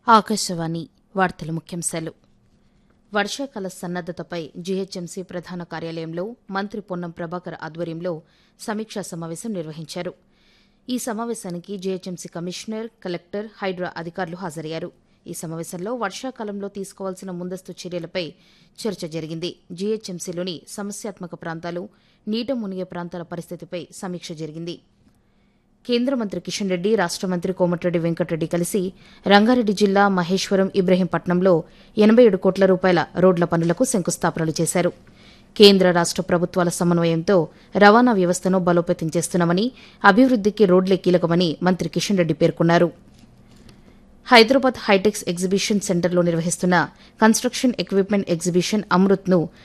ఆకాశవాణి వార్తల ముఖ్యాంశాలు వర్షాకాల సన్నద్దతపై జీహెచ్ఎంసీ ప్రధాన కార్యాలయంలో మంత్రి పొన్నం ప్రభాకర్ ఆధ్వర్యంలో సమీక్షా సమావేశం నిర్వహించారు ఈ సమావేశానికి జీహెచ్ఎంసీ కమిషనర్ కలెక్టర్ హైడ్రా అధికారులు హాజరయ్యారు ఈ సమావేశంలో వర్షాకాలంలో తీసుకోవాల్సిన ముందస్తు చర్యలపై చర్చ జరిగింది జీహెచ్ఎంసీలోని సమస్యాత్మక ప్రాంతాలు నీట మునిగే ప్రాంతాల పరిస్థితిపై సమీక్ష జరిగింది కేంద్ర మంత్రి కిషన్ రెడ్డి రాష్ట మంత్రి కోమటిరెడ్డి వెంకటరెడ్డి కలిసి రంగారెడ్డి జిల్లా మహేశ్వరం ఇబ్రహీంపట్నంలో ఎనబై ఏడు కోట్ల రూపాయల రోడ్ల పనులకు శంకుస్థాపనలు చేశారు కేంద్ర రాష్ట ప్రభుత్వాల సమన్వయంతో రవాణా వ్యవస్థను బలోపేతం చేస్తున్నామని అభివృద్దికి రోడ్లే కీలకమని మంత్రి కిషన్ రెడ్డి పేర్కొన్నారు హైదరాబాద్ హైటెక్స్ ఎగ్జిబిషన్ సెంటర్లో నిర్వహిస్తున్న కన్స్ట్రక్షన్ ఎక్విప్మెంట్ ఎగ్జిబిషన్ అమృత్ను